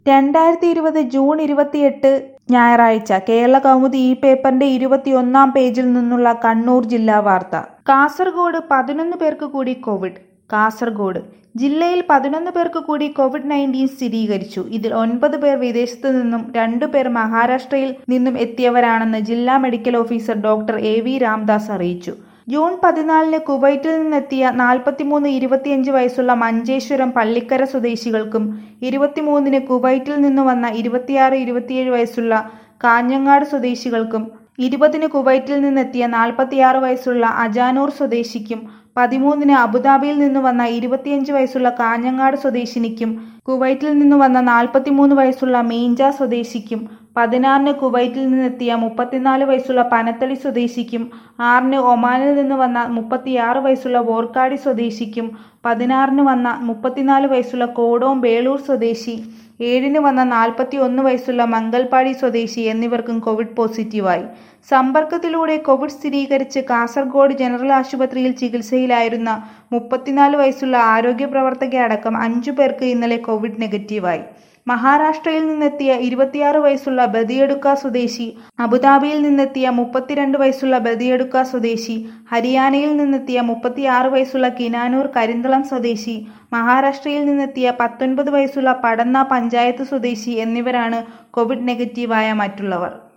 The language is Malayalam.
രണ്ടായിരത്തി ഇരുപത് ജൂൺ ഇരുപത്തിയെട്ട് ഞായറാഴ്ച കേരള കൗമുദി ഈ പേപ്പറിന്റെ ഇരുപത്തിയൊന്നാം പേജിൽ നിന്നുള്ള കണ്ണൂർ ജില്ലാ വാർത്ത കാസർഗോഡ് പതിനൊന്ന് പേർക്ക് കൂടി കോവിഡ് കാസർഗോഡ് ജില്ലയിൽ പതിനൊന്ന് പേർക്ക് കൂടി കോവിഡ് നയൻറ്റീൻ സ്ഥിരീകരിച്ചു ഇതിൽ ഒൻപത് പേർ വിദേശത്തു നിന്നും രണ്ടു പേർ മഹാരാഷ്ട്രയിൽ നിന്നും എത്തിയവരാണെന്ന് ജില്ലാ medical officer doctor A V Ramdas അറിയിച്ചു ജൂൺ പതിനാലിന് കുവൈറ്റിൽ നിന്നെത്തിയ നാൽപ്പത്തിമൂന്ന് ഇരുപത്തിയഞ്ച് വയസ്സുള്ള മഞ്ചേശ്വരം പള്ളിക്കര സ്വദേശികൾക്കും ഇരുപത്തിമൂന്നിന് കുവൈറ്റിൽ നിന്ന് വന്ന ഇരുപത്തിയാറ് ഇരുപത്തിയേഴ് വയസ്സുള്ള കാഞ്ഞങ്ങാട് സ്വദേശികൾക്കും ഇരുപതിന് കുവൈറ്റിൽ നിന്നെത്തിയ നാൽപ്പത്തിയാറ് വയസ്സുള്ള അജാനൂർ സ്വദേശിക്കും പതിമൂന്നിന് അബുദാബിയിൽ നിന്ന് വന്ന ഇരുപത്തിയഞ്ച് വയസ്സുള്ള കാഞ്ഞങ്ങാട് സ്വദേശിനിക്കും കുവൈറ്റിൽ നിന്ന് വന്ന നാൽപ്പത്തിമൂന്ന് വയസ്സുള്ള മീഞ്ച സ്വദേശിക്കും പതിനാറിന് കുവൈറ്റിൽ നിന്നെത്തിയ മുപ്പത്തിനാല് വയസ്സുള്ള പനത്തളി സ്വദേശിക്കും ആറിന് ഒമാനിൽ നിന്ന് വന്ന മുപ്പത്തിയാറ് വയസ്സുള്ള വോർക്കാടി സ്വദേശിക്കും പതിനാറിന് വന്ന മുപ്പത്തിനാല് വയസ്സുള്ള കോടോം ബേളൂർ സ്വദേശി ഏഴിന് വന്ന നാൽപ്പത്തി ഒന്ന് വയസ്സുള്ള മംഗൽപാടി സ്വദേശി എന്നിവർക്കും കോവിഡ് പോസിറ്റീവായി സമ്പർക്കത്തിലൂടെ കോവിഡ് സ്ഥിരീകരിച്ച് കാസർഗോഡ് ജനറൽ ആശുപത്രിയിൽ ചികിത്സയിലായിരുന്ന മുപ്പത്തിനാല് വയസ്സുള്ള ആരോഗ്യ പ്രവർത്തകയടക്കം അഞ്ചു പേർക്ക് ഇന്നലെ കോവിഡ് നെഗറ്റീവായി മഹാരാഷ്ട്രയിൽ നിന്നെത്തിയ ഇരുപത്തിയാറ് വയസ്സുള്ള ബദിയടുക്ക സ്വദേശി അബുദാബിയിൽ നിന്നെത്തിയ മുപ്പത്തിരണ്ട് വയസ്സുള്ള ബദിയടുക്ക സ്വദേശി ഹരിയാനയിൽ നിന്നെത്തിയ മുപ്പത്തിയാറ് വയസ്സുള്ള കിനാനൂർ കരിന്തളം സ്വദേശി മഹാരാഷ്ട്രയിൽ നിന്നെത്തിയ പത്തൊൻപത് വയസ്സുള്ള പടന്ന പഞ്ചായത്ത് സ്വദേശി എന്നിവരാണ് കോവിഡ് നെഗറ്റീവായ മറ്റുള്ളവർ